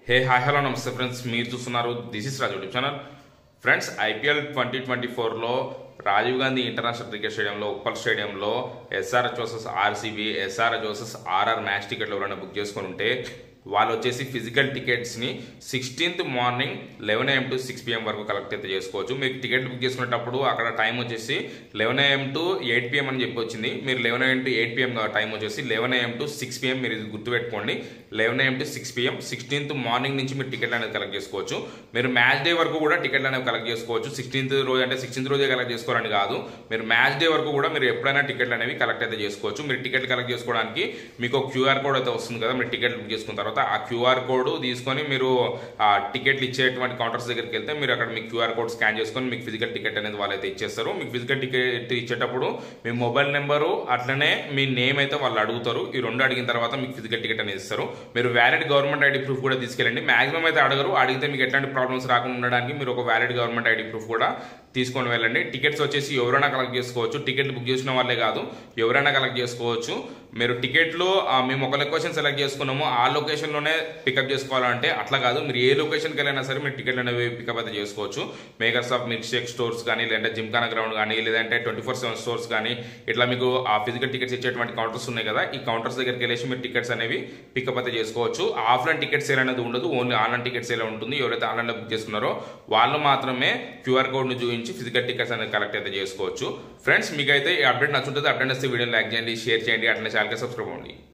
హే hi hello namaste friends మీరు చూస్తున్నారు this is Raju YouTube channel friends IPL twenty twenty ఫోర్లో Rajiv Gandhi international cricket స్టేడియంలో ఉప్పల్ స్టేడియంలో SRH versus RCB SRH versus RR match టికెట్లు ఎవరైనా బుక్ చేసుకొని ఉంటే వాళ్ళు వచ్చేసి ఫిజికల్ టికెట్స్ని sixteenth morning eleven AM to six PM వరకు కలెక్ట్ అయితే చేసుకోవచ్చు మీకు టికెట్ బుక్ చేసుకునేటప్పుడు అక్కడ టైం వచ్చేసి eleven AM to eight PM అని చెప్పి వచ్చింది మీరు eleven AM to eight PM time వచ్చేసి eleven AM to six PM మీరు ఇది గుర్తుపెట్టుకోండి eleven AM to six PM sixteenth morning నుంచి మీరు టికెట్ అనేది కలెక్ట్ చేసుకోవచ్చు మీరు మ్యాచ్ డే వరకు కూడా టికెట్లు అనేవి కలెక్ట్ చేసుకోవచ్చు సిక్స్టీన్త్ రోజు అంటే సిక్స్టీన్త్ రోజే కలెక్ట్ చేసుకోవాలని కాదు మీరు మ్యాచ్ డే వరకు కూడా మీరు ఎప్పుడైనా టికెట్లు అనేవి కలెక్ట్ అయితే చేసుకోవచ్చు మీరు టికెట్ కలెక్ట్ చేసుకోవడానికి మీకు ఒక క్యూఆర్ కోడ్ అయితే వస్తుంది కదా మీరు టికెట్ బుక్ చేసుకున్న తర్వాత ఆ క్యూఆర్ కోడ్ తీసుకొని మీరు ఆ టికెట్లు ఇచ్చేటువంటి కౌంటర్స్ దగ్గరికి వెళ్తే మీరు అక్కడ మీ క్యూఆర్ కోడ్ స్కాన్ చేసుకొని మీకు ఫిజికల్ టికెట్ అనేది వాళ్ళైతే ఇచ్చేస్తారు మీకు ఫిజికల్ టికెట్ ఇచ్చేటప్పుడు మీ మొబైల్ నెంబరు అట్లనే మీ నేమ్ అయితే వాళ్ళు అడుగుతారు ఈ రెండు అడిగిన తర్వాత మీకు ఫిజికల్ టికెట్ అనేది ఇస్తారు మీరు వ్యాలిడ్ గవర్నమెంట్ ఐడి ప్రూఫ్ కూడా తీసుకెళ్ళండి మాక్సిమం అయితే అడగరు అడిగితే మీకు ఎట్లాంటి ప్రాబ్లమ్స్ రాకుండా ఉండడానికి మీరు ఒక వ్యాలిడ్ గవర్నమెంట్ ఐడి ప్రూఫ్ కూడా తీసుకొని వెళ్ళండి టికెట్స్ వచ్చేసి ఎవరైనా కలెక్ట్ చేసుకోవచ్చు టికెట్ బుక్ చేసిన వాళ్ళే కాదు ఎవరైనా కలెక్ట్ చేసుకోవచ్చు మీరు టికెట్లు ఆ, మేము ఒక లొకేషన్ సెలెక్ట్ చేసుకున్నాము ఆ లొకేషన్లోనే పికప్ చేసుకోవాలంటే అట్లా కాదు మీరు ఏ లొకేషన్కి వెళ్ళినా సరే మీరు టికెట్లు అనేవి పికప్ అయితే చేసుకోవచ్చు makers of milk shake stores కానీ లేదంటే జిమ్ఖానా గ్రౌండ్ కానీ లేదంటే ట్వంటీ ఫోర్ సెవెన్ స్టోర్స్ కానీ ఇట్లా మీకు ఆ ఫిజికల్ టికెట్స్ ఇచ్చేటువంటి కౌంటర్స్ ఉన్నాయి కదా ఈ కౌంటర్స్ దగ్గరికి వెళ్ళేసి మీరు టికెట్స్ అనేవి పికప్ అయితే చేసుకోవచ్చు ఆఫ్లైన్ టికెట్ సేల్ అనేది ఉండదు ఓన్లీ ఆన్లైన్ టికెట్ సేల్ ఉంటుంది ఎవరైతే ఆన్లైన్లో బుక్ చేసుకున్నారో వాళ్ళు మాత్రమే క్యూఆర్ కోడ్ను చూపించి ఫిజికల్ టికెట్స్ అనేది కలెక్ట్ అయితే చేసుకోవచ్చు ఫ్రెండ్స్ మీకైతే ఈ అప్డేట్ నచ్చుంటుంది అప్డేట్ వస్తే వీడియో లైక్ చేయండి షేర్ చేయండి అట్లనే ఛానల్కి సబ్స్క్రైబ్ అవ్వండి